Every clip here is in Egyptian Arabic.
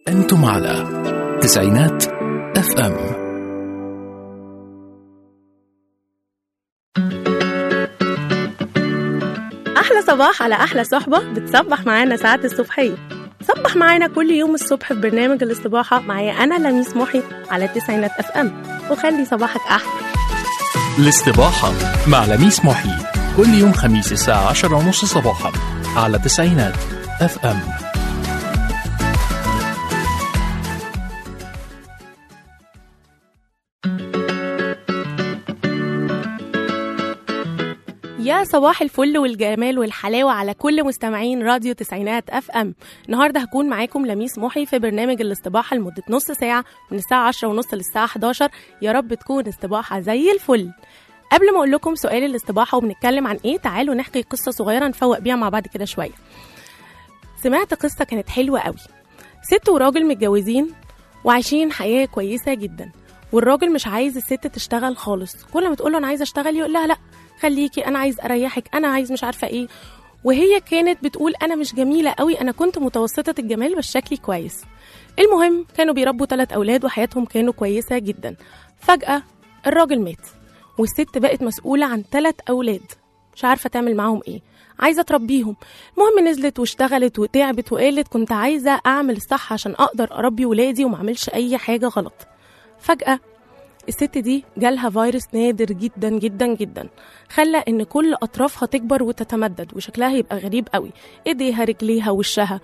أنتم على تسعينات اف ام أحلى صباح على أحلى صحبة بتصبح معانا ساعات الصبحية صبح معانا كل يوم الصبح في برنامج الاستباحة معايا أنا لميس محي على تسعينات اف ام وخلي صباحك أحلى الاستباحة مع لميس محي كل يوم خميس الساعة عشرة ونص صباحا على تسعينات اف ام يا صباح الفل والجمال والحلاوة على كل مستمعين راديو تسعينات اف ام النهاردة هكون معاكم لميس محي في برنامج الاستباحة لمدة نص ساعة من الساعة 10 ونص للساعة 11 يا رب تكون استباحة زي الفل قبل ما اقول لكم سؤال الاستباحة وبنتكلم عن ايه تعالوا نحكي قصة صغيرة نفوق بيها مع بعض كده شوية سمعت قصة كانت حلوة قوي ست وراجل متجوزين وعايشين حياة كويسة جدا والراجل مش عايز الست تشتغل خالص كل ما تقول له انا عايزه اشتغل يقول لها لا خليكي انا عايز اريحك انا عايز مش عارفه ايه وهي كانت بتقول انا مش جميله قوي انا كنت متوسطه الجمال بس شكلي كويس المهم كانوا بيربوا ثلاث اولاد وحياتهم كانوا كويسه جدا فجاه الراجل مات والست بقت مسؤوله عن ثلاث اولاد مش عارفه تعمل معاهم ايه عايزه تربيهم المهم نزلت واشتغلت وتعبت وقالت كنت عايزه اعمل الصح عشان اقدر اربي ولادي وما اعملش اي حاجه غلط فجاه الست دي جالها فيروس نادر جدا جدا جدا خلى ان كل اطرافها تكبر وتتمدد وشكلها يبقى غريب قوي ايديها رجليها وشها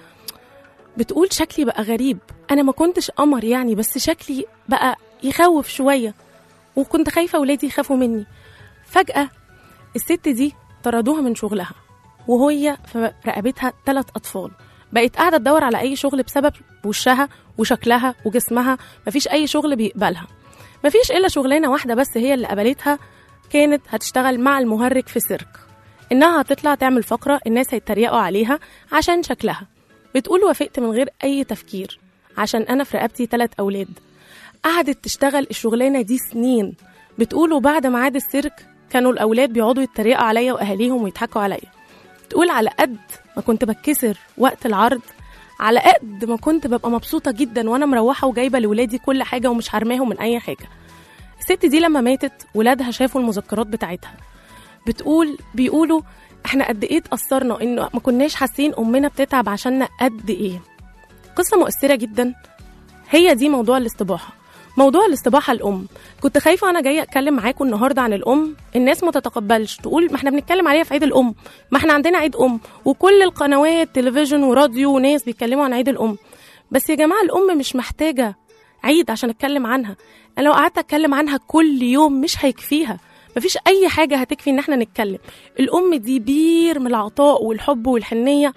بتقول شكلي بقى غريب انا ما كنتش قمر يعني بس شكلي بقى يخوف شويه وكنت خايفه ولادي يخافوا مني فجاه الست دي طردوها من شغلها وهي في رقبتها ثلاث اطفال بقت قاعده تدور على اي شغل بسبب وشها وشكلها وجسمها مفيش اي شغل بيقبلها مفيش إلا شغلانة واحدة بس هي اللي قبلتها كانت هتشتغل مع المهرج في سيرك إنها هتطلع تعمل فقرة الناس هيتريقوا عليها عشان شكلها بتقول وافقت من غير أي تفكير عشان أنا في رقبتي تلات أولاد قعدت تشتغل الشغلانة دي سنين بتقول وبعد ميعاد السيرك كانوا الأولاد بيقعدوا يتريقوا عليا وأهاليهم ويضحكوا عليا تقول على قد ما كنت بتكسر وقت العرض على قد ما كنت ببقى مبسوطة جدا وأنا مروحة وجايبة لولادي كل حاجة ومش حرماهم من أي حاجة الست دي لما ماتت ولادها شافوا المذكرات بتاعتها بتقول بيقولوا احنا قد ايه اتأثرنا انه ما كناش حاسين امنا بتتعب عشاننا قد ايه قصة مؤثرة جدا هي دي موضوع الاستباحة موضوع الاستباحة الأم كنت خايفة وأنا جاية أتكلم معاكم النهاردة عن الأم الناس ما تتقبلش تقول ما احنا بنتكلم عليها في عيد الأم ما احنا عندنا عيد أم وكل القنوات تلفزيون وراديو وناس بيتكلموا عن عيد الأم بس يا جماعة الأم مش محتاجة عيد عشان أتكلم عنها أنا لو قعدت أتكلم عنها كل يوم مش هيكفيها مفيش أي حاجة هتكفي إن احنا نتكلم الأم دي بير من العطاء والحب والحنية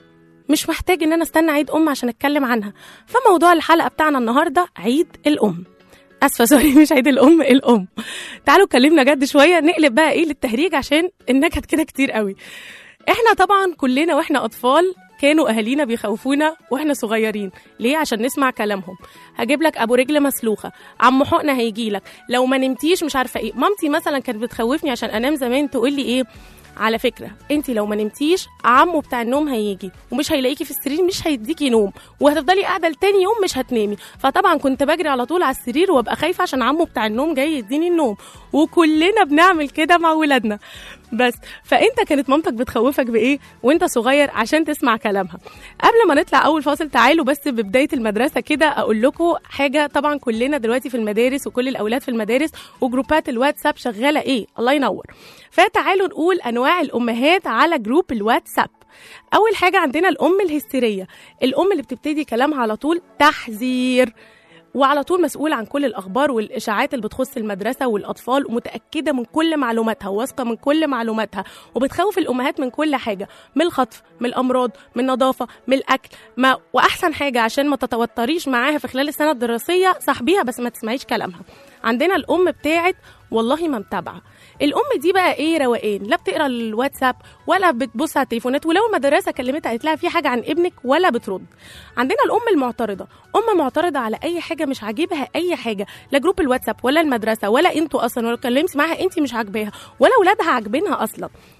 مش محتاج ان انا استنى عيد ام عشان اتكلم عنها فموضوع الحلقه بتاعنا النهارده عيد الام اسفه سوري مش عيد الام الام تعالوا اتكلمنا جد شويه نقلب بقى ايه للتهريج عشان النكت كده كتير قوي احنا طبعا كلنا واحنا اطفال كانوا اهالينا بيخوفونا واحنا صغيرين ليه عشان نسمع كلامهم هجيب لك ابو رجل مسلوخه عم حقنه هيجي لك لو ما نمتيش مش عارفه ايه مامتي مثلا كانت بتخوفني عشان انام زمان تقول لي ايه على فكره انت لو ما نمتيش عمو بتاع النوم هيجي ومش هيلاقيكي في السرير مش هيديكي نوم وهتفضلي قاعده لتاني يوم مش هتنامي فطبعا كنت بجري على طول على السرير وابقى خايفه عشان عمو بتاع النوم جاي يديني النوم وكلنا بنعمل كده مع ولادنا بس فانت كانت مامتك بتخوفك بايه وانت صغير عشان تسمع كلامها قبل ما نطلع اول فاصل تعالوا بس ببدايه المدرسه كده اقول لكم حاجه طبعا كلنا دلوقتي في المدارس وكل الاولاد في المدارس وجروبات الواتساب شغاله ايه الله ينور فتعالوا نقول انواع الامهات على جروب الواتساب اول حاجه عندنا الام الهستيريه الام اللي بتبتدي كلامها على طول تحذير وعلى طول مسؤولة عن كل الأخبار والإشاعات اللي بتخص المدرسة والأطفال ومتأكدة من كل معلوماتها واثقة من كل معلوماتها وبتخوف الأمهات من كل حاجة من الخطف من الأمراض من النظافة من الأكل ما وأحسن حاجة عشان ما تتوتريش معاها في خلال السنة الدراسية صاحبيها بس ما تسمعيش كلامها عندنا الأم بتاعت والله ما متابعة الام دي بقى ايه روقان لا بتقرا الواتساب ولا بتبص على التليفونات ولو المدرسه كلمتها قالت لها في حاجه عن ابنك ولا بترد عندنا الام المعترضه ام معترضه على اي حاجه مش عاجبها اي حاجه لا جروب الواتساب ولا المدرسه ولا انتوا اصلا ولا اتكلمتي معاها انت مش عاجباها ولا اولادها عاجبينها اصلا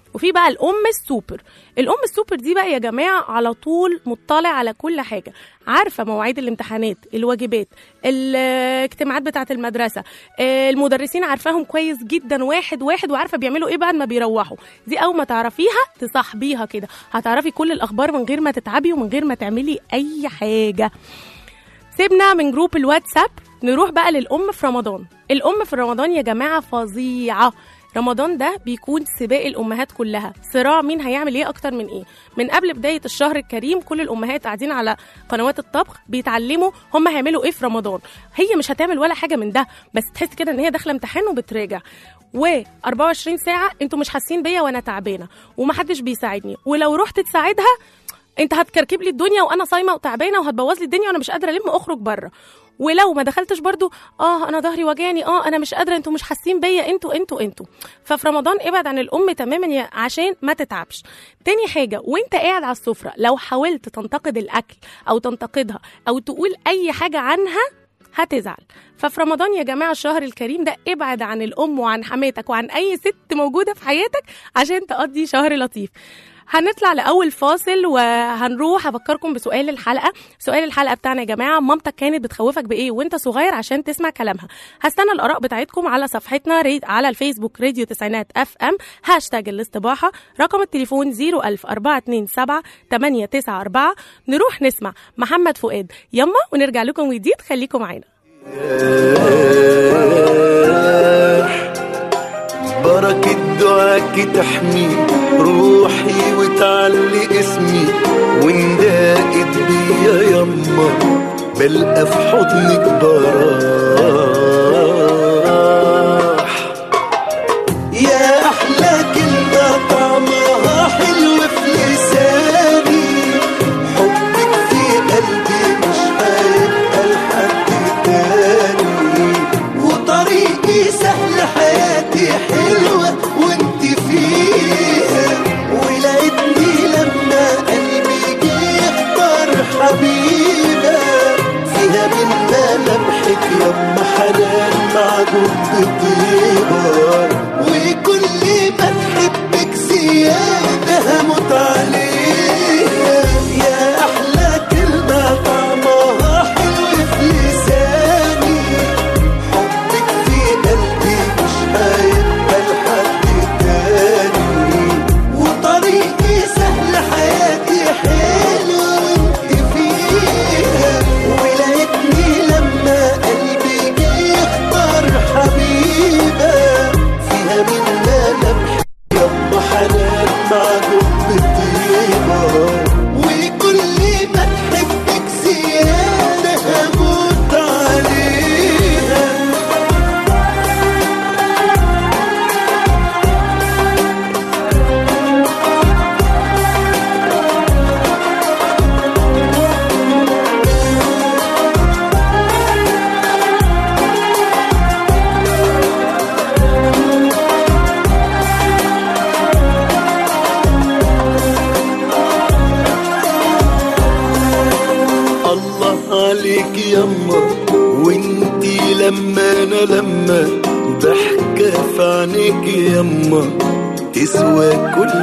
وفي بقى الام السوبر الام السوبر دي بقى يا جماعه على طول مطلع على كل حاجه عارفه مواعيد الامتحانات الواجبات الاجتماعات بتاعه المدرسه آه، المدرسين عارفاهم كويس جدا واحد واحد وعارفه بيعملوا ايه بعد ما بيروحوا دي اول ما تعرفيها تصاحبيها كده هتعرفي كل الاخبار من غير ما تتعبي ومن غير ما تعملي اي حاجه سيبنا من جروب الواتساب نروح بقى للأم في رمضان الأم في رمضان يا جماعة فظيعة رمضان ده بيكون سباق الأمهات كلها صراع مين هيعمل إيه أكتر من إيه من قبل بداية الشهر الكريم كل الأمهات قاعدين على قنوات الطبخ بيتعلموا هم هيعملوا إيه في رمضان هي مش هتعمل ولا حاجة من ده بس تحس كده إن هي داخلة امتحان وبتراجع و 24 ساعة انتوا مش حاسين بيا وانا تعبانة ومحدش بيساعدني ولو رحت تساعدها انت هتكركب لي الدنيا وانا صايمه وتعبانه وهتبوظ لي الدنيا وانا مش قادره الم اخرج بره ولو ما دخلتش برضو اه انا ظهري وجعني اه انا مش قادره انتوا مش حاسين بيا انتوا انتوا انتوا ففي رمضان ابعد عن الام تماما يا- عشان ما تتعبش تاني حاجه وانت قاعد على السفره لو حاولت تنتقد الاكل او تنتقدها او تقول اي حاجه عنها هتزعل ففي رمضان يا جماعه الشهر الكريم ده ابعد عن الام وعن حماتك وعن اي ست موجوده في حياتك عشان تقضي شهر لطيف هنطلع لاول فاصل وهنروح افكركم بسؤال الحلقه سؤال الحلقه بتاعنا يا جماعه مامتك كانت بتخوفك بايه وانت صغير عشان تسمع كلامها هستنى الاراء بتاعتكم على صفحتنا ري... على الفيسبوك راديو تسعينات اف ام هاشتاج الاستباحه رقم التليفون 01000 427 894 نروح نسمع محمد فؤاد يما ونرجع لكم جديد خليكم معانا بركة دعاك تحمي روحي وتعلي اسمي ونداقت بيا يما بلقى في حضنك براح يا أحلى كلمة طعمها حلو في لساني حبك في قلبي مش هيبقى لحد تاني وطريقي سهل حياتي حلوة وانت فيها ولقيتني لما قلبي جه يختار حبيبة فيها من ملامحك يما حنان معجون بطيبة وكل ما تحبك زيادة هموت عليها يا أحلى كلمة طعمها حلو في لساني حبك في قلبي مش هيبقى لحد تاني وطريقي سهل حياتي حلو وانت فيها ولقيتني لما قلبي جه يختار حبيبة فيها من ملامحك يما حنان معجون بطيبة وكل ما تحبك زيادة هموت عليها الله عليك يما وانتي لما انا لما ضحكة في عينيك يما تسوى كل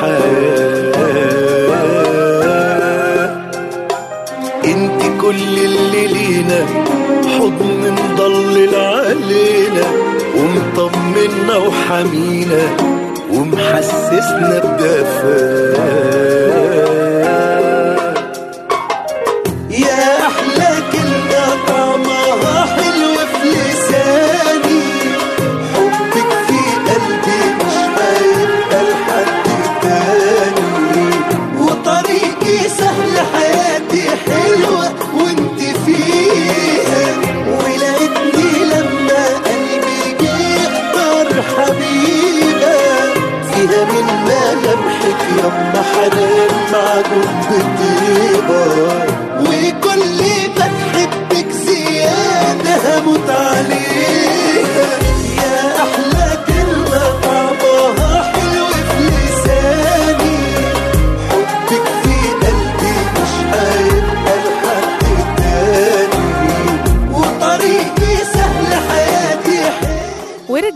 الحياة انت كل اللي لينا حضن مضلل علينا ومطمنا وحمينا ومحسسنا بدفاء يا أحلى كلمة طعمها حلو في لساني حبك في قلبي مش هيبقى لحد تاني وطريقي سهل حياتي حلوة وانت فيها ولقيتني لما قلبي جه يختار حبيبة فيها من ملامحك يما حنان مع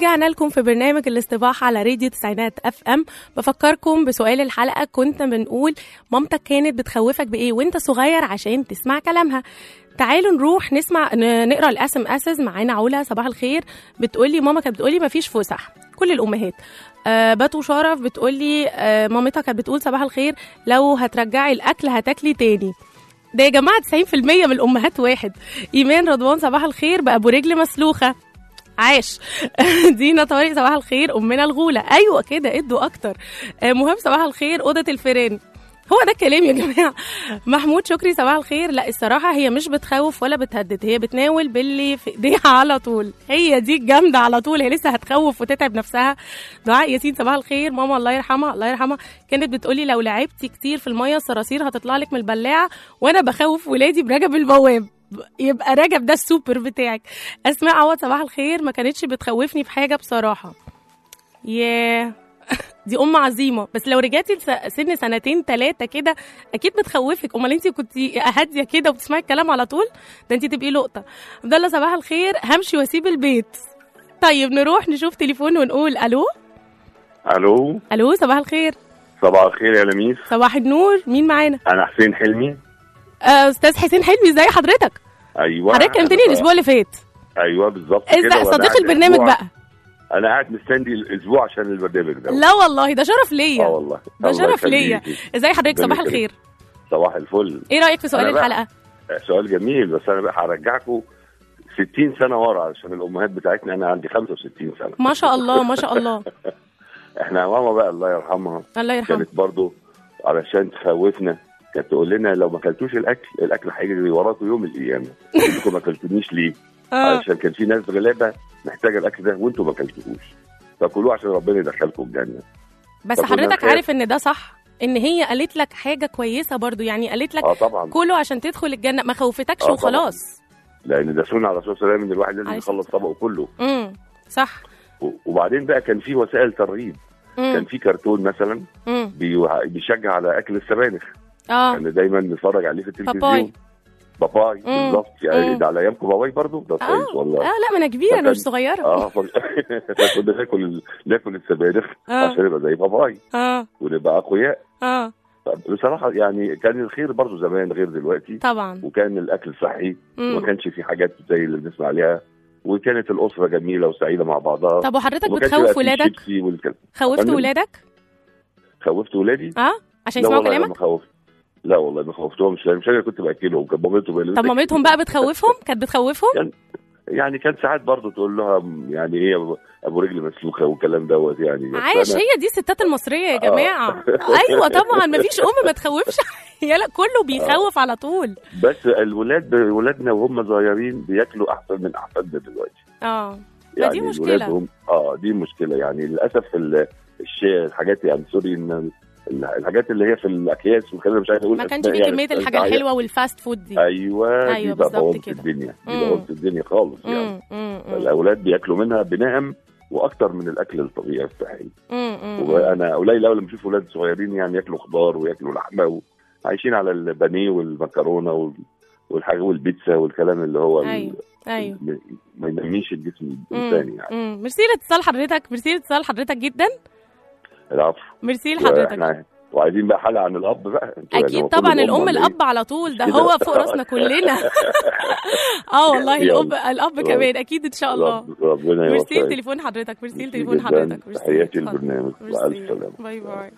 ورجعنا لكم في برنامج الاستباحة على راديو تسعينات اف ام بفكركم بسؤال الحلقة كنت بنقول مامتك كانت بتخوفك بايه وانت صغير عشان تسمع كلامها تعالوا نروح نسمع ن- نقرا الاس ام اسز معانا علا صباح الخير بتقولي ماما كانت بتقولي مفيش فسح كل الامهات آه باتو شرف بتقولي آه مامتها كانت بتقول صباح الخير لو هترجعي الاكل هتاكلي تاني ده يا جماعه 90% من الامهات واحد ايمان رضوان صباح الخير بابو رجل مسلوخه عاش دينا طارق صباح الخير امنا الغوله ايوه كده ادوا اكتر آه، مهم صباح الخير اوضه الفيران هو ده الكلام يا جماعه محمود شكري صباح الخير لا الصراحه هي مش بتخوف ولا بتهدد هي بتناول باللي في ايديها على طول هي دي الجامده على طول هي لسه هتخوف وتتعب نفسها دعاء ياسين صباح الخير ماما الله يرحمها الله يرحمها كانت بتقولي لو لعبتي كتير في الميه الصراصير هتطلع لك من البلاعه وانا بخوف ولادي برجب البواب يبقى رجب ده السوبر بتاعك اسماء عوض صباح الخير ما كانتش بتخوفني في حاجه بصراحه ياه دي ام عظيمه بس لو رجعتي لس- سن سنتين ثلاثه كده اكيد بتخوفك امال انت كنت هاديه كده وبتسمعي الكلام على طول ده انت تبقي لقطه عبد الله صباح الخير همشي واسيب البيت طيب نروح نشوف تليفون ونقول الو الو الو صباح الخير صباح الخير يا لميس صباح النور مين معانا انا حسين حلمي آه، استاذ حسين حلمي ازاي حضرتك ايوه حضرتك كلمتني أنا- الاسبوع اللي فات ايوه بالظبط إز- كده وأنا صديق قاعد البرنامج أسبوع- بقى انا قاعد مستني الاسبوع عشان البرنامج ده لا والله ده شرف اه ليا والله ده الله شرف ليا يخليكي. ازاي حضرتك ربنا صباح يخليك. الخير صباح الفل ايه رايك في سؤال أنا بقى- الحلقه سؤال جميل بس انا بقى هرجعكم 60 سنه ورا عشان الامهات بتاعتنا انا عندي 65 سنه ما شاء الله ما شاء الله احنا ماما بقى الله يرحمها الله يرحمه كانت برضو علشان تخوفنا كانت تقول لنا لو ما اكلتوش الاكل الاكل هيجري وراكم يوم القيامه انتوا ما اكلتونيش ليه؟ آه. علشان كان في ناس غلابه محتاجه الاكل ده وانتوا ما اكلتوهوش فكلوه عشان ربنا يدخلكم الجنه بس طب كنا حضرتك نخاف. عارف ان ده صح ان هي قالت لك حاجه كويسه برضو يعني قالت لك اه طبعا كله عشان تدخل الجنه ما خوفتكش آه طبعاً. وخلاص لان ده سنه على الرسول صلى الله عليه وسلم ان الواحد لازم عليه يخلص طبقه كله امم صح و- وبعدين بقى كان في وسائل ترغيب كان امم في كرتون مثلا امم بي- بيشجع على اكل السبانخ اه كان دايما نتفرج عليه في باباي. التلفزيون باباي مم. بالظبط يعني مم. ده على ايامكم باباي برضو ده كويس اه والله لا ما انا كبيره انا مش صغيره اه ف... كنا ناكل ال- ناكل السبانخ آه. عشان نبقى زي باباي اه ونبقى اقوياء اه بصراحه يعني كان الخير برضو زمان غير دلوقتي طبعا وكان الاكل صحي وما مم. كانش في حاجات زي اللي بنسمع عليها وكانت الاسره جميله وسعيده مع بعضها طب وحضرتك وما كانش بقى بتخوف في ولادك شيبسي والكلام خوفت فندم؟ ولادك خوفت ولادي اه عشان لا يسمعوا والله كلامك ما خوفت لا والله ما خوفتهمش لان مش انا كنت باكلهم كان مامتهم اللي طب مامتهم بقى بتخوفهم كانت بتخوفهم يعني كان ساعات برضه تقول لها يعني ايه أبو- ابو رجل مسلوخه والكلام دوت يعني بس عايش أنا- هي دي الستات المصريه يا آه. جماعه ايوه طبعا ما فيش ام ما تخوفش يلا كله بيخوف على طول بس الولاد ولادنا وهم صغيرين بياكلوا احسن من احفادنا دلوقتي اه ما يعني دي مشكلة. الولاد هم اه دي مشكله يعني للاسف ال- الشيء الحاجات يعني سوري ان ال- الحاجات اللي هي في الاكياس والكلام مش عايز اقول ما كانش أسماء في يعني كميه بس الحاجه عايز- الحلوه والفاست فود دي ايوه أيوة دي بقى بالظبط بوظت كده. الدنيا دي مم. بوظت الدنيا خالص يعني مم، مم، مم. الاولاد بياكلوا منها بنهم واكتر من الاكل الطبيعي الصحي مم، مم. وانا قليل قوي لما اشوف اولاد صغيرين يعني ياكلوا خضار وياكلوا لحمه وعايشين على البانيه والمكرونه وال- والحاجه والبيتزا والكلام اللي هو ال- ايوه ايوه م- ما ينميش الجسم مم، الانساني يعني مم. ميرسي لاتصال حضرتك ميرسي لاتصال حضرتك جدا العفو ميرسي لحضرتك واحنا وعايزين بقى حلقه عن الاب بقى انتوا يعني اكيد هو كل طبعا الأم الام ولا إيه؟ الاب على طول ده كده؟ هو فوق راسنا كلنا اه والله يلا. الاب الاب كمان اكيد ان شاء الله رب- ربنا ميرسي يوفقك لتليفون حضرتك ميرسي ميرسي لتليفون جداً. حضرتك ميرسي تحياتي اتفضل. البرنامج ميرسي. والف سلامه باي باي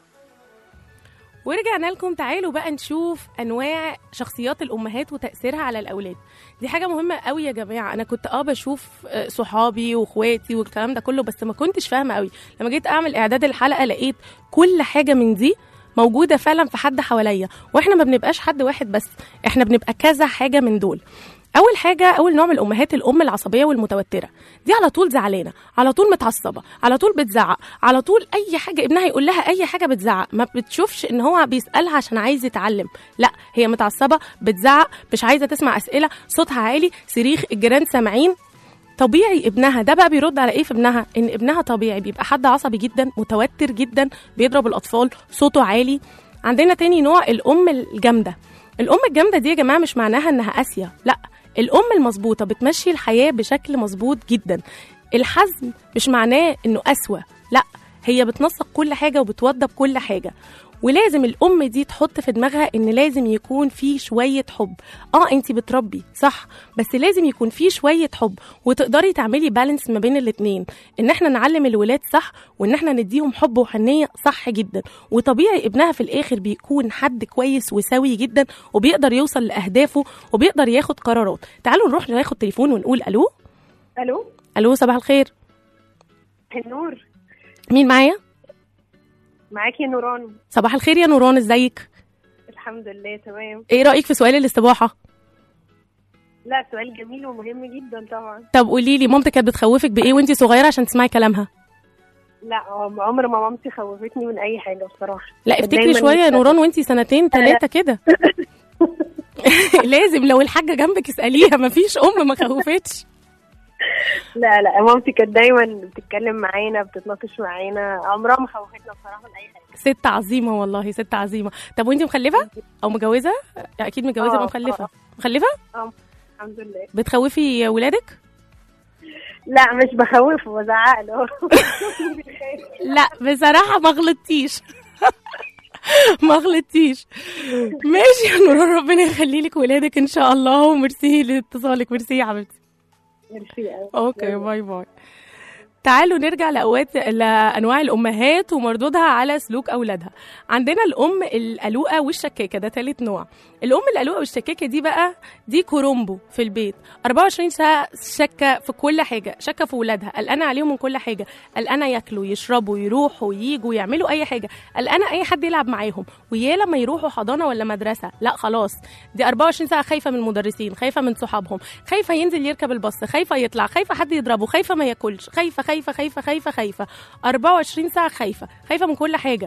ورجعنا لكم تعالوا بقى نشوف انواع شخصيات الامهات وتاثيرها على الاولاد دي حاجه مهمه قوي يا جماعه انا كنت اه بشوف آه، صحابي واخواتي والكلام ده كله بس ما كنتش فاهمه قوي لما جيت اعمل اعداد الحلقه لقيت كل حاجه من دي موجوده فعلا في حد حواليا واحنا ما بنبقاش حد واحد بس احنا بنبقى كذا حاجه من دول اول حاجه اول نوع من الامهات الام العصبيه والمتوتره دي على طول زعلانه على طول متعصبه على طول بتزعق على طول اي حاجه ابنها يقول لها اي حاجه بتزعق ما بتشوفش ان هو بيسالها عشان عايز يتعلم لا هي متعصبه بتزعق مش عايزه تسمع اسئله صوتها عالي صريخ الجيران سامعين طبيعي ابنها ده بقى بيرد على ايه في ابنها ان ابنها طبيعي بيبقى حد عصبي جدا متوتر جدا بيضرب الاطفال صوته عالي عندنا تاني نوع الام الجامده الام الجامده دي يا جماعه مش معناها انها قاسيه لا الام المظبوطه بتمشي الحياه بشكل مظبوط جدا الحزم مش معناه انه اسوأ لا هي بتنسق كل حاجه وبتوضب كل حاجه ولازم الام دي تحط في دماغها ان لازم يكون في شويه حب اه انت بتربي صح بس لازم يكون في شويه حب وتقدري تعملي بالانس ما بين الاتنين ان احنا نعلم الولاد صح وان احنا نديهم حب وحنيه صح جدا وطبيعي ابنها في الاخر بيكون حد كويس وسوي جدا وبيقدر يوصل لاهدافه وبيقدر ياخد قرارات تعالوا نروح ناخد تليفون ونقول الو الو الو صباح الخير النور مين معايا معاكي نوران صباح الخير يا نوران ازيك الحمد لله تمام ايه رايك في سؤال الاستباحه لا سؤال جميل ومهم جدا طبعا طب قولي لي مامتك كانت بتخوفك بايه وانتي صغيره عشان تسمعي كلامها لا عمر ما مامتي خوفتني من اي حاجه بصراحه لا كانت افتكري دايماً شويه يا بتخوف. نوران وانتي سنتين ثلاثه كده لازم لو الحاجه جنبك اساليها مفيش ام ما خوفتش لا لا مامتي كانت دايما بتتكلم معانا بتتناقش معانا عمرها ما خوفتنا بصراحه من اي حاجه ست عظيمه والله ست عظيمه طب وانتي مخلفه او متجوزه اكيد متجوزه آه، يبقى مخلفه آه. مخلفه الحمد لله بتخوفي ولادك لا مش بخوفه بزعق له لا بصراحه ما غلطتيش ما غلطتيش ماشي يا نوران ربنا يخلي لك ولادك ان شاء الله وميرسي لاتصالك ميرسي يا حبيبتي ميرسي أوي. اوكي باي باي تعالوا نرجع لأوقات لأنواع الأمهات ومردودها على سلوك أولادها عندنا الأم القلوقة والشكاكة ده تالت نوع الأم القلوقة والشكاكة دي بقى دي كرومبو في البيت 24 ساعة شكة في كل حاجة شكة في ولادها قلقانة عليهم من كل حاجة قلقانة ياكلوا يشربوا يروحوا ييجوا يعملوا أي حاجة قلقانة أي حد يلعب معاهم ويا لما يروحوا حضانة ولا مدرسة لا خلاص دي 24 ساعة خايفة من المدرسين خايفة من صحابهم خايفة ينزل يركب الباص خايفة يطلع خايفة حد يضربه خايفة ما ياكلش خايفة خايفة خايفة خايفة خايفة 24 ساعة خايفة خايفة من كل حاجة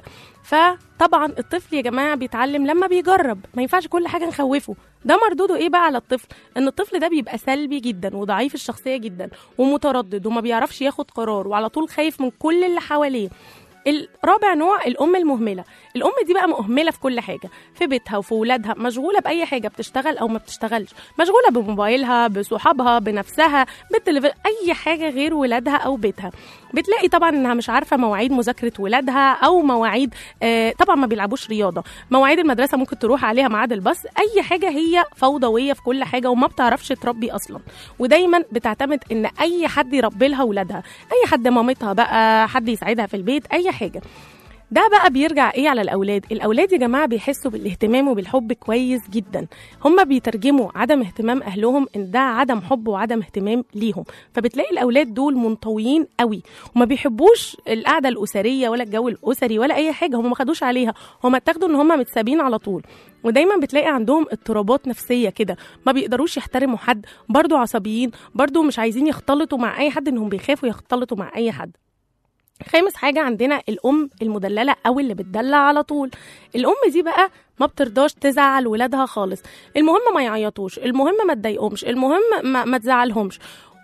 فطبعا الطفل يا جماعة بيتعلم لما بيجرب ما ينفعش كل حاجة نخوفه ده مردوده ايه بقى على الطفل ان الطفل ده بيبقى سلبي جدا وضعيف الشخصية جدا ومتردد وما بيعرفش ياخد قرار وعلى طول خايف من كل اللي حواليه الرابع نوع الام المهمله الام دي بقى مهمله في كل حاجه في بيتها وفي ولادها مشغوله باي حاجه بتشتغل او ما بتشتغلش مشغوله بموبايلها بصحابها بنفسها بالتلفزيون اي حاجه غير ولادها او بيتها بتلاقي طبعا انها مش عارفه مواعيد مذاكره ولادها او مواعيد آه طبعا ما بيلعبوش رياضه مواعيد المدرسه ممكن تروح عليها ميعاد الباص اي حاجه هي فوضويه في كل حاجه وما بتعرفش تربي اصلا ودايما بتعتمد ان اي حد يربي لها ولادها اي حد مامتها بقى حد يساعدها في البيت اي حاجه ده بقى بيرجع ايه على الاولاد الاولاد يا جماعه بيحسوا بالاهتمام وبالحب كويس جدا هم بيترجموا عدم اهتمام اهلهم ان ده عدم حب وعدم اهتمام ليهم فبتلاقي الاولاد دول منطويين قوي وما بيحبوش القعده الاسريه ولا الجو الاسري ولا اي حاجه هم ما خدوش عليها هم اتاخدوا ان هم متسابين على طول ودايما بتلاقي عندهم اضطرابات نفسيه كده ما بيقدروش يحترموا حد برضو عصبيين برضو مش عايزين يختلطوا مع اي حد انهم بيخافوا يختلطوا مع اي حد خامس حاجة عندنا الأم المدللة أو اللي بتدلع على طول الأم دي بقى ما بترضاش تزعل ولادها خالص المهم ما يعيطوش المهم ما تضايقهمش المهم ما, ما تزعلهمش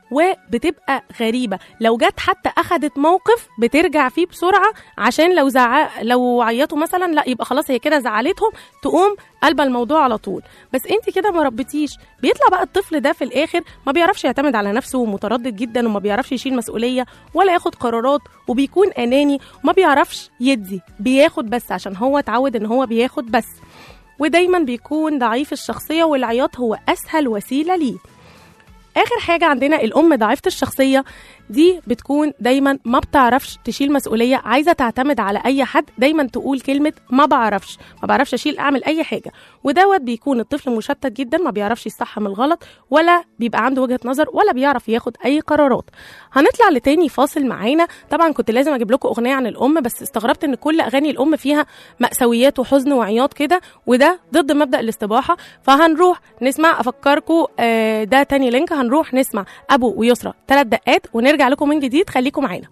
وبتبقى غريبه لو جت حتى اخدت موقف بترجع فيه بسرعه عشان لو زع... لو عيطوا مثلا لا يبقى خلاص هي كده زعلتهم تقوم قلب الموضوع على طول بس انت كده ما ربيتيش بيطلع بقى الطفل ده في الاخر ما بيعرفش يعتمد على نفسه ومتردد جدا وما بيعرفش يشيل مسؤوليه ولا ياخد قرارات وبيكون اناني وما بيعرفش يدي بياخد بس عشان هو اتعود ان هو بياخد بس ودايما بيكون ضعيف الشخصيه والعياط هو اسهل وسيله ليه اخر حاجه عندنا الام ضعيفه الشخصيه دي بتكون دايما ما بتعرفش تشيل مسؤوليه عايزه تعتمد على اي حد دايما تقول كلمه ما بعرفش ما بعرفش اشيل اعمل اي حاجه ودوت بيكون الطفل مشتت جدا ما بيعرفش الصح من الغلط ولا بيبقى عنده وجهه نظر ولا بيعرف ياخد اي قرارات هنطلع لتاني فاصل معانا طبعا كنت لازم اجيب لكم اغنيه عن الام بس استغربت ان كل اغاني الام فيها مأساويات وحزن وعياط كده وده ضد مبدأ الاستباحه فهنروح نسمع افكركم آه ده تاني لينك هنروح نسمع ابو ويسرى ثلاث دقات ونرجع لكم من جديد خليكم معانا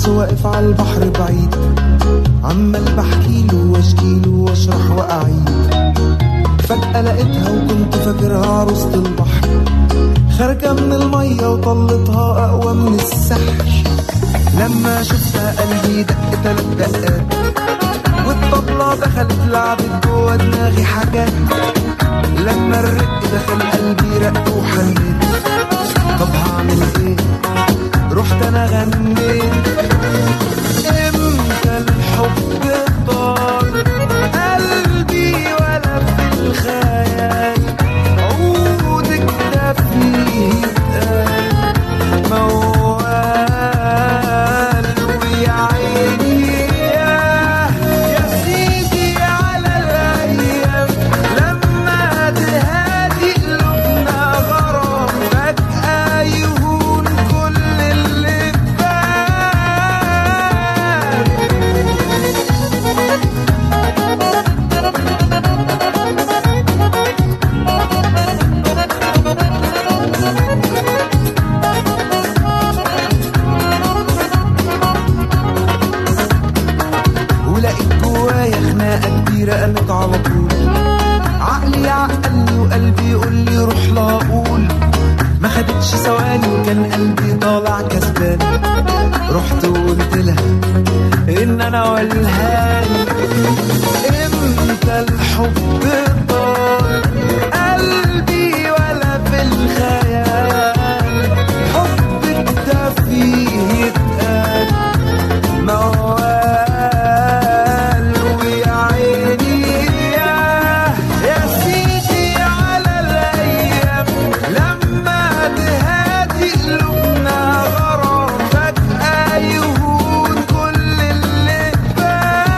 شخص واقف على البحر بعيد عمال بحكيله واشكيله واشرح واعيد فجأة لقيتها وكنت فاكرها عروسة البحر خارجة من المية وطلتها أقوى من السحر لما شفتها قلبي دق تلات دقات والطبلة دخلت لعبت جوا دماغي حاجات لما الرق دخل قلبي رق وحنيت طب هعمل ايه رحت انا غنيت امتى الحب طال قلبي ولا في الخيال عودك ده فيه اتقال موال ويا عيني ياه يا سيدي على الايام لما تهادي قلوبنا غرام فجأة يهون كل اللي فات ولقيت جوايا خناقه كبيره قامت على طول عقلي عقلني وقلبي يقول لي روح لا اقول ما خدتش ثواني وكان قلبي طالع كسبان رحت وقلت لها ان انا والهاني امتى الحب طال قلبي ولا في الخيال حبك ده فيه اتقال موال ويا عيني ياه يا سيدي على الايام لما تهادي قلوبنا غرام فجأة يهون كل اللي فات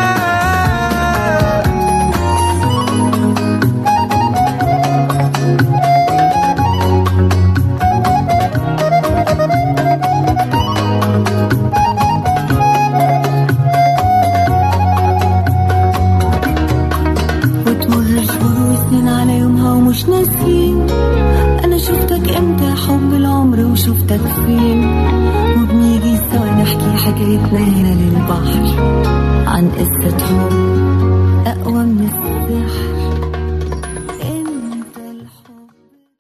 وتمر شهور وسنين على يومها ومش ناسين انا شفتك امتى يا حب العمر وشفتك فين وبنيجي سوا نحكي حكايتنا هنا للبحر عن قصة حب اقوى من السحر انت الحب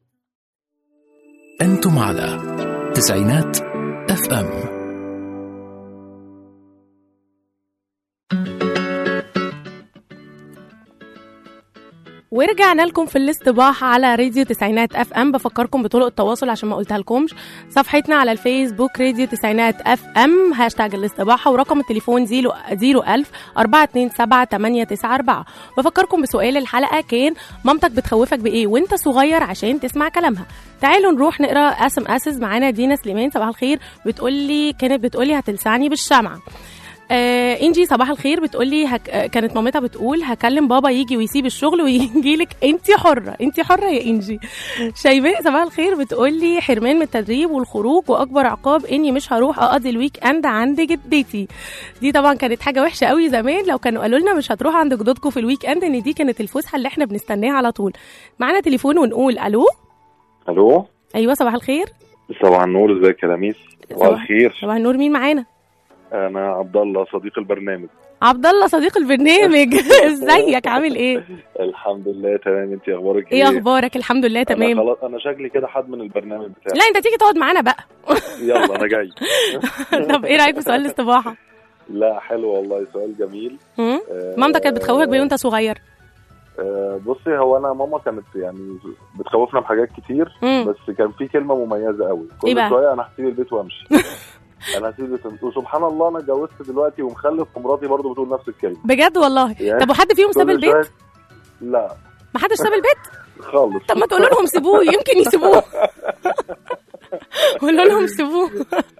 أنتم على تسعينات اف ام ورجعنا لكم في الاستباحة على راديو تسعينات اف ام بفكركم بطرق التواصل عشان ما قلتها لكمش صفحتنا على الفيسبوك راديو تسعينات اف ام هاشتاج الاستباحة ورقم التليفون زيرو زيرو ألف أربعة اتنين سبعة تمانية تسعة أربعة بفكركم بسؤال الحلقة كان مامتك بتخوفك بإيه وانت صغير عشان تسمع كلامها تعالوا نروح نقرا اسم اسس معانا دينا سليمان صباح الخير بتقولي كانت بتقولي هتلسعني بالشمعة آه انجي صباح الخير بتقولي هك... آه، كانت مامتها بتقول هكلم بابا يجي ويسيب الشغل ويجي لك انت حره انت حره يا انجي شيماء صباح الخير بتقولي حرمان من التدريب والخروج واكبر عقاب اني مش هروح اقضي الويك اند عند جدتي دي طبعا كانت حاجه وحشه قوي زمان لو كانوا قالوا لنا مش هتروحوا عند جدودكم في الويك اند ان دي كانت الفسحه اللي احنا بنستناها على طول معانا تليفون ونقول الو الو ايوه صباح الخير صباح النور ازيك يا لميس صباح الخير صباح النور مين معانا انا عبد الله صديق البرنامج عبد الله صديق البرنامج ازيك عامل ايه الحمد لله تمام انت اخبارك ايه اخبارك الحمد لله أنا تمام خلاص انا شكلي كده حد من البرنامج بتاعي لا انت تيجي تقعد معانا بقى يلا انا جاي طب ايه رايك في سؤال الاستباحه لا حلو والله سؤال جميل هم؟ آه، مامتك كانت بتخوفك بايه وانت صغير آه، بصي هو انا ماما كانت يعني بتخوفنا بحاجات كتير مم. بس كان في كلمه مميزه قوي إيه كل بقى؟ شويه انا هسيب البيت وامشي انا هسيب البيت وسبحان الله انا اتجوزت دلوقتي ومخلف ومراتي برضو بتقول نفس الكلمه بجد والله يا. طب وحد فيهم ساب كل البيت شوية- لا ما حدش ساب البيت خالص طب ما تقولوا لهم سيبوه يمكن يسيبوه قولوا لهم سيبوه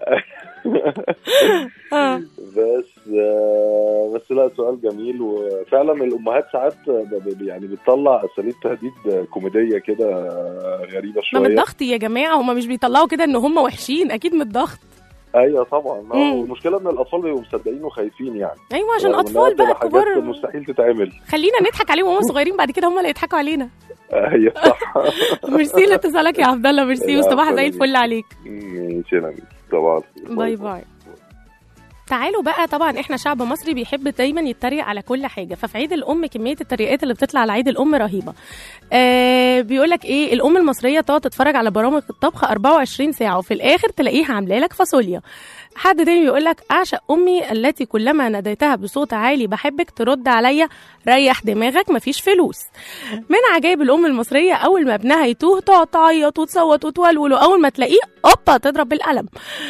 اه بس آه، بس لا سؤال جميل وفعلا الامهات ساعات ب- ب- يعني بتطلع اساليب تهديد كوميديه كده آه، غريبه ما من شويه الضغط يا جماعه هم مش بيطلعوا كده ان هم وحشين اكيد من الضغط ايوه طبعا آه، مم. والمشكله ان الاطفال بيبقوا مصدقين وخايفين يعني ايوه عشان رغم إنها اطفال بقى بتبقى حاجات كبار مستحيل تتعمل خلينا نضحك عليهم وهم صغيرين بعد كده هم اللي يضحكوا علينا ايوه صح ميرسي لاتصالك يا عبد الله ميرسي لا، وصباح زي عفواً. الفل عليك ماشي انا طبعا باي باي تعالوا بقى طبعا احنا شعب مصري بيحب دايما يتريق على كل حاجه ففي عيد الام كميه التريقات اللي بتطلع على عيد الام رهيبه آه بيقول لك ايه الام المصريه تقعد تتفرج على برامج الطبخ 24 ساعه وفي الاخر تلاقيها عامله لك فاصوليا حد تاني بيقول لك اعشق امي التي كلما ناديتها بصوت عالي بحبك ترد عليا ريح دماغك مفيش فلوس من عجائب الام المصريه اول ما ابنها يتوه تقعد تعيط وتصوت وتولول واول ما تلاقيه اوبا تضرب بالقلم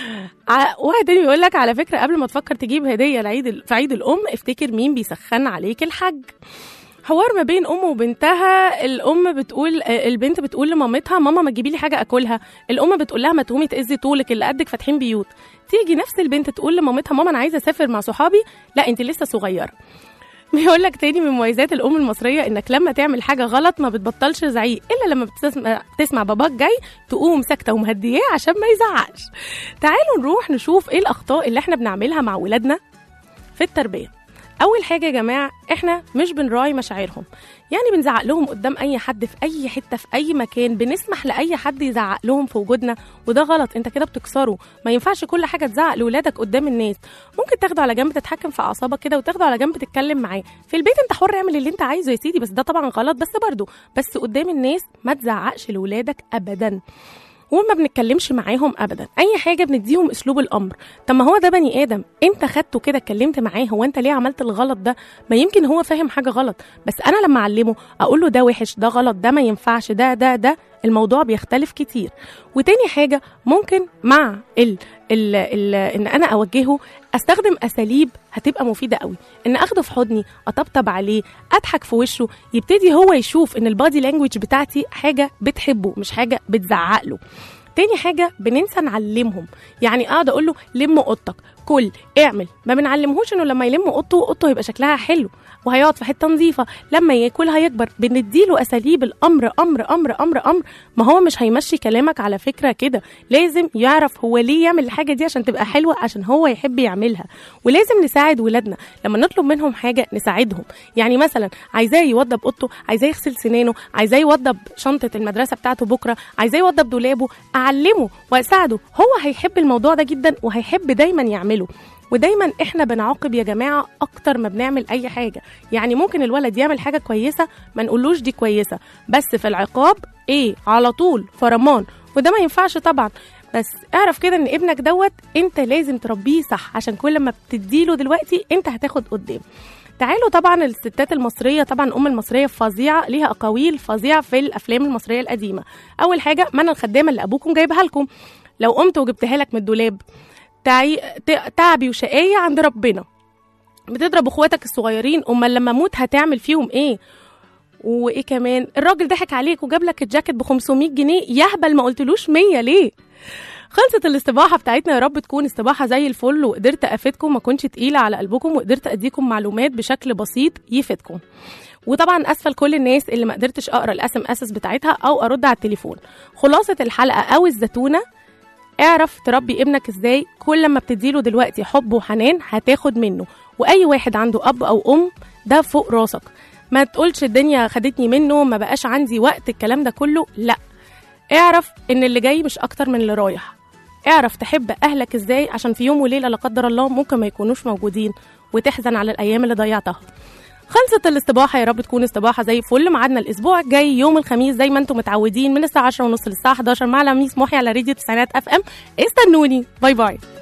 ع- واحد تاني بيقول لك على فكره قبل ما تفكر تجيب هديه لعيد ال- في عيد الام افتكر مين بيسخن عليك الحاج حوار ما بين ام وبنتها الام بتقول آه، البنت بتقول لمامتها ماما ما تجيبي لي حاجه اكلها الام بتقول لها ما تقومي تاذي طولك اللي قدك فاتحين بيوت تيجي نفس البنت تقول لمامتها ماما انا عايزه اسافر مع صحابي لا انت لسه صغيره بيقول لك تاني من مميزات الام المصريه انك لما تعمل حاجه غلط ما بتبطلش زعيق الا لما بتسمع, بتسمع باباك جاي تقوم ساكته ومهدياه عشان ما يزعقش تعالوا نروح نشوف ايه الاخطاء اللي احنا بنعملها مع ولادنا في التربيه اول حاجه يا جماعه احنا مش بنراعي مشاعرهم يعني بنزعق لهم قدام اي حد في اي حته في اي مكان بنسمح لاي حد يزعق لهم في وجودنا وده غلط انت كده بتكسره ما ينفعش كل حاجه تزعق لاولادك قدام الناس ممكن تاخده على جنب تتحكم في اعصابك كده وتاخده على جنب تتكلم معاه في البيت انت حر اعمل اللي انت عايزه يا سيدي بس ده طبعا غلط بس برضه بس قدام الناس ما تزعقش لاولادك ابدا وما بنتكلمش معاهم ابدا اي حاجه بنديهم اسلوب الامر طب ما هو ده بني ادم انت خدته كده اتكلمت معاه هو انت ليه عملت الغلط ده ما يمكن هو فاهم حاجه غلط بس انا لما اعلمه اقول له ده وحش ده غلط ده ما ينفعش ده ده ده الموضوع بيختلف كتير وتاني حاجه ممكن مع ال ال ال ان انا اوجهه استخدم اساليب هتبقى مفيده قوي ان اخده في حضني اطبطب عليه اضحك في وشه يبتدي هو يشوف ان البادي لانجوج بتاعتي حاجه بتحبه مش حاجه بتزعق له تاني حاجه بننسى نعلمهم يعني اقعد اقول له لم اوضتك كل اعمل ما بنعلمهوش انه لما يلم اوضته اوضته هيبقى شكلها حلو وهيقعد في حته نظيفه لما ياكل هيكبر بنديله اساليب الامر امر امر امر امر ما هو مش هيمشي كلامك على فكره كده لازم يعرف هو ليه يعمل الحاجه دي عشان تبقى حلوه عشان هو يحب يعملها ولازم نساعد ولادنا لما نطلب منهم حاجه نساعدهم يعني مثلا عايزاه يوضب اوضته عايزاه يغسل سنانه عايزاه يوضب شنطه المدرسه بتاعته بكره عايزاه يوضب دولابه اعلمه واساعده هو هيحب الموضوع ده جدا وهيحب دايما يعمله ودايما احنا بنعاقب يا جماعه اكتر ما بنعمل اي حاجه يعني ممكن الولد يعمل حاجه كويسه ما نقولوش دي كويسه بس في العقاب ايه على طول فرمان وده ما ينفعش طبعا بس اعرف كده ان ابنك دوت انت لازم تربيه صح عشان كل ما بتديله دلوقتي انت هتاخد قدام تعالوا طبعا الستات المصريه طبعا الام المصريه فظيعه ليها اقاويل فظيعه في الافلام المصريه القديمه اول حاجه ما انا الخدامه اللي ابوكم جايبها لكم لو قمت وجبتها لك من الدولاب تعي... ت- تعبي وشقايه عند ربنا بتضرب اخواتك الصغيرين امال لما اموت هتعمل فيهم ايه وايه كمان الراجل ضحك عليك وجاب لك الجاكيت ب 500 جنيه يهبل ما قلتلوش 100 ليه خلصت الاستباحه بتاعتنا يا رب تكون استباحه زي الفل وقدرت افيدكم ما كنتش تقيله على قلبكم وقدرت اديكم معلومات بشكل بسيط يفيدكم وطبعا اسفل كل الناس اللي ما قدرتش اقرا الاس ام اس بتاعتها او ارد على التليفون خلاصه الحلقه او الزتونه اعرف تربي ابنك ازاي كل ما بتديله دلوقتي حب وحنان هتاخد منه واي واحد عنده اب او ام ده فوق راسك ما تقولش الدنيا خدتني منه ما بقاش عندي وقت الكلام ده كله لا اعرف ان اللي جاي مش اكتر من اللي رايح اعرف تحب اهلك ازاي عشان في يوم وليله لا قدر الله ممكن ما يكونوش موجودين وتحزن على الايام اللي ضيعتها خلصت الاستباحه يا رب تكون استباحه زي الفل ميعادنا الاسبوع الجاي يوم الخميس زي ما انتم متعودين من الساعه 10 ونص للساعه 11 مع لميس محي على راديو تسعينات اف ام استنوني باي باي